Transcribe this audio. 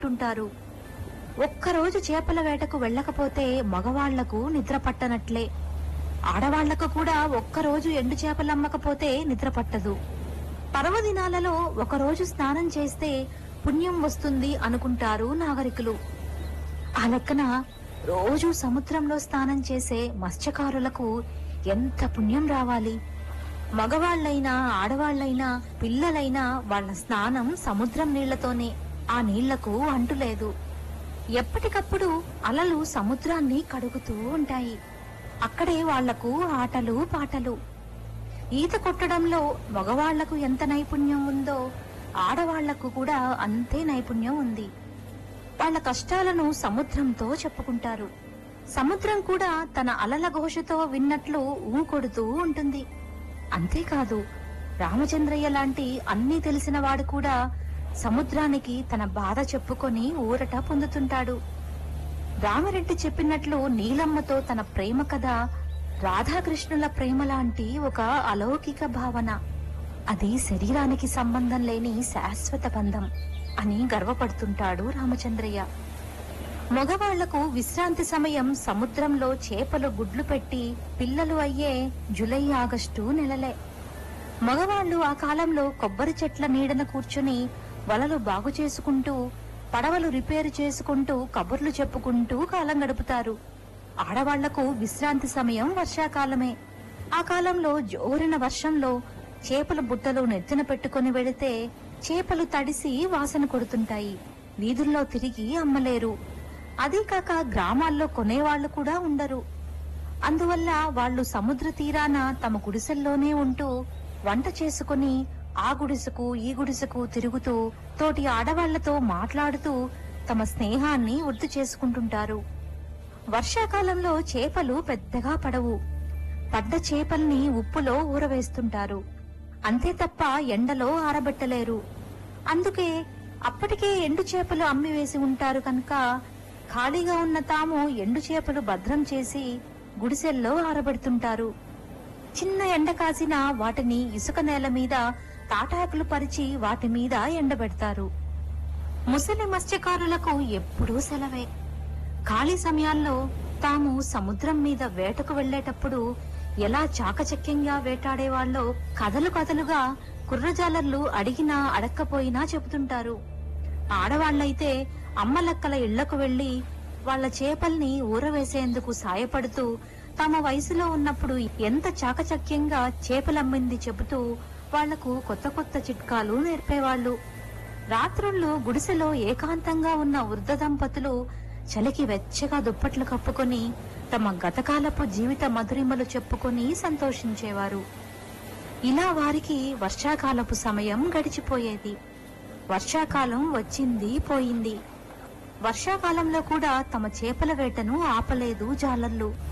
అంటుంటారు ఒక్కరోజు చేపల వేటకు వెళ్ళకపోతే మగవాళ్లకు నిద్ర పట్టనట్లే ఆడవాళ్లకు కూడా ఒక్కరోజు ఎండు చేపలు అమ్మకపోతే నిద్ర పట్టదు పర్వదినాలలో ఒకరోజు స్నానం చేస్తే పుణ్యం వస్తుంది అనుకుంటారు నాగరికులు ఆ లెక్కన రోజు సముద్రంలో స్నానం చేసే మత్స్యకారులకు ఎంత పుణ్యం రావాలి మగవాళ్ళైనా ఆడవాళ్ళైనా పిల్లలైనా వాళ్ళ స్నానం సముద్రం నీళ్లతోనే ఆ నీళ్లకు అంటులేదు ఎప్పటికప్పుడు అలలు సముద్రాన్ని కడుగుతూ ఉంటాయి అక్కడే వాళ్లకు ఆటలు పాటలు ఈత కొట్టడంలో మగవాళ్లకు ఎంత నైపుణ్యం ఉందో ఆడవాళ్లకు కూడా అంతే నైపుణ్యం ఉంది వాళ్ళ కష్టాలను సముద్రంతో చెప్పుకుంటారు సముద్రం కూడా తన అలల ఘోషతో విన్నట్లు ఊకొడుతూ ఉంటుంది అంతేకాదు రామచంద్రయ్య లాంటి అన్నీ తెలిసిన వాడు కూడా సముద్రానికి తన బాధ చెప్పుకొని ఊరట పొందుతుంటాడు రామరెడ్డి చెప్పినట్లు నీలమ్మతో తన ప్రేమ కథ రాధాకృష్ణుల ప్రేమ లాంటి ఒక అలౌకిక భావన అది శరీరానికి సంబంధం లేని శాశ్వత బంధం అని గర్వపడుతుంటాడు రామచంద్రయ్య మగవాళ్లకు విశ్రాంతి సమయం సముద్రంలో చేపలు గుడ్లు పెట్టి పిల్లలు అయ్యే జులై ఆగస్టు నెలలే మగవాళ్లు ఆ కాలంలో కొబ్బరి చెట్ల నీడన కూర్చుని వలలు బాగు చేసుకుంటూ పడవలు రిపేరు చేసుకుంటూ కబుర్లు చెప్పుకుంటూ కాలం గడుపుతారు ఆడవాళ్లకు విశ్రాంతి సమయం వర్షాకాలమే ఆ కాలంలో జోరిన వర్షంలో చేపల బుట్టలు నెత్తిన పెట్టుకుని వెళితే చేపలు తడిసి వాసన కొడుతుంటాయి వీధుల్లో తిరిగి అమ్మలేరు అదీ కాక గ్రామాల్లో కొనేవాళ్లు కూడా ఉండరు అందువల్ల వాళ్ళు సముద్ర తీరాన తమ గుడిసెల్లోనే ఉంటూ వంట చేసుకుని ఆ గుడిసెకు ఈ గుడిసెకు తిరుగుతూ తోటి ఆడవాళ్లతో మాట్లాడుతూ తమ స్నేహాన్ని వృద్ధి చేసుకుంటుంటారు వర్షాకాలంలో చేపలు పెద్దగా పడవు పడ్డ చేపల్ని ఉప్పులో ఊరవేస్తుంటారు అంతే తప్ప ఎండలో ఆరబెట్టలేరు అందుకే అప్పటికే ఎండు చేపలు అమ్మివేసి ఉంటారు కనుక ఖాళీగా ఉన్న తాము ఎండు చేపలు భద్రం చేసి గుడిసెల్లో ఆరబెడుతుంటారు చిన్న ఎండ కాసిన వాటిని ఇసుక నేల మీద తాటాకులు పరిచి వాటి మీద ఎండబెడతారు ముసలి మత్స్యకారులకు ఎప్పుడూ సెలవే ఖాళీ సమయాల్లో తాము సముద్రం మీద వేటకు వెళ్లేటప్పుడు ఎలా చాకచక్యంగా వేటాడేవాళ్ళో కథలు కథలుగా కుర్రజాలర్లు అడిగినా అడక్కపోయినా చెబుతుంటారు ఆడవాళ్లైతే అమ్మలక్కల ఇళ్లకు వెళ్లి వాళ్ళ చేపల్ని ఊరవేసేందుకు సాయపడుతూ తమ వయసులో ఉన్నప్పుడు ఎంత చాకచక్యంగా చేపలమ్మింది చెబుతూ వాళ్లకు కొత్త కొత్త చిట్కాలు నేర్పేవాళ్లు రాత్రుళ్ళు గుడిసెలో ఏకాంతంగా ఉన్న వృద్ధ దంపతులు చలికి వెచ్చగా దుప్పట్లు కప్పుకొని తమ గతకాలపు జీవిత మధురిమలు చెప్పుకొని సంతోషించేవారు ఇలా వారికి వర్షాకాలపు సమయం గడిచిపోయేది వర్షాకాలం వచ్చింది పోయింది వర్షాకాలంలో కూడా తమ చేపల వేటను ఆపలేదు జాలర్లు